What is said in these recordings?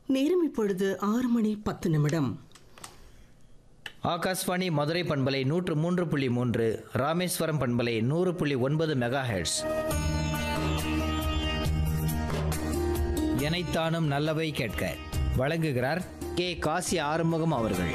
நேரம் இப்பொழுது ஆறு மணி பத்து நிமிடம் ஆகாஷ்வாணி மதுரை பண்பலை நூற்று மூன்று புள்ளி மூன்று ராமேஸ்வரம் பண்பலை நூறு புள்ளி ஒன்பது மெகா ஹெர்ட்ஸ் எனைத்தானும் நல்லவை கேட்க வழங்குகிறார் கே காசி ஆறுமுகம் அவர்கள்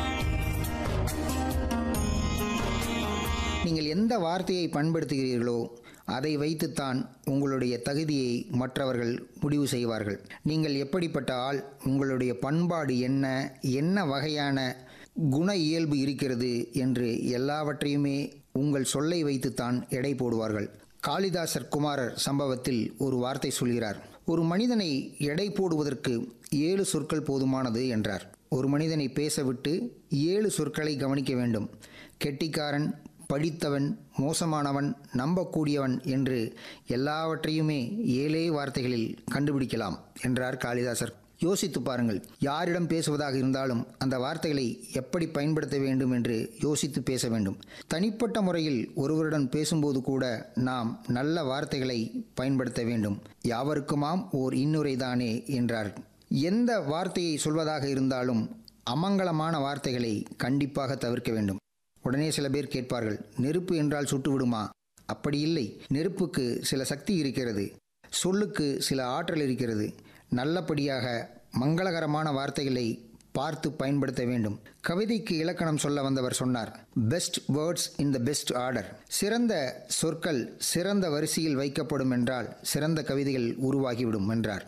நீங்கள் எந்த வார்த்தையை பயன்படுத்துகிறீர்களோ அதை வைத்துத்தான் உங்களுடைய தகுதியை மற்றவர்கள் முடிவு செய்வார்கள் நீங்கள் எப்படிப்பட்ட ஆள் உங்களுடைய பண்பாடு என்ன என்ன வகையான குண இயல்பு இருக்கிறது என்று எல்லாவற்றையுமே உங்கள் சொல்லை வைத்துத்தான் எடை போடுவார்கள் காளிதாசர் குமாரர் சம்பவத்தில் ஒரு வார்த்தை சொல்கிறார் ஒரு மனிதனை எடை போடுவதற்கு ஏழு சொற்கள் போதுமானது என்றார் ஒரு மனிதனை பேசவிட்டு ஏழு சொற்களை கவனிக்க வேண்டும் கெட்டிக்காரன் படித்தவன் மோசமானவன் நம்பக்கூடியவன் என்று எல்லாவற்றையுமே ஏழே வார்த்தைகளில் கண்டுபிடிக்கலாம் என்றார் காளிதாசர் யோசித்து பாருங்கள் யாரிடம் பேசுவதாக இருந்தாலும் அந்த வார்த்தைகளை எப்படி பயன்படுத்த வேண்டும் என்று யோசித்து பேச வேண்டும் தனிப்பட்ட முறையில் ஒருவருடன் பேசும்போது கூட நாம் நல்ல வார்த்தைகளை பயன்படுத்த வேண்டும் யாவருக்குமாம் ஓர் இன்னுரைதானே என்றார் எந்த வார்த்தையை சொல்வதாக இருந்தாலும் அமங்கலமான வார்த்தைகளை கண்டிப்பாக தவிர்க்க வேண்டும் உடனே சில பேர் கேட்பார்கள் நெருப்பு என்றால் சுட்டு விடுமா அப்படி இல்லை நெருப்புக்கு சில சக்தி இருக்கிறது சொல்லுக்கு சில ஆற்றல் இருக்கிறது நல்லபடியாக மங்களகரமான வார்த்தைகளை பார்த்து பயன்படுத்த வேண்டும் கவிதைக்கு இலக்கணம் சொல்ல வந்தவர் சொன்னார் best words in the best order சிறந்த சொற்கள் சிறந்த வரிசையில் வைக்கப்படும் என்றால் சிறந்த கவிதைகள் உருவாகிவிடும் என்றார்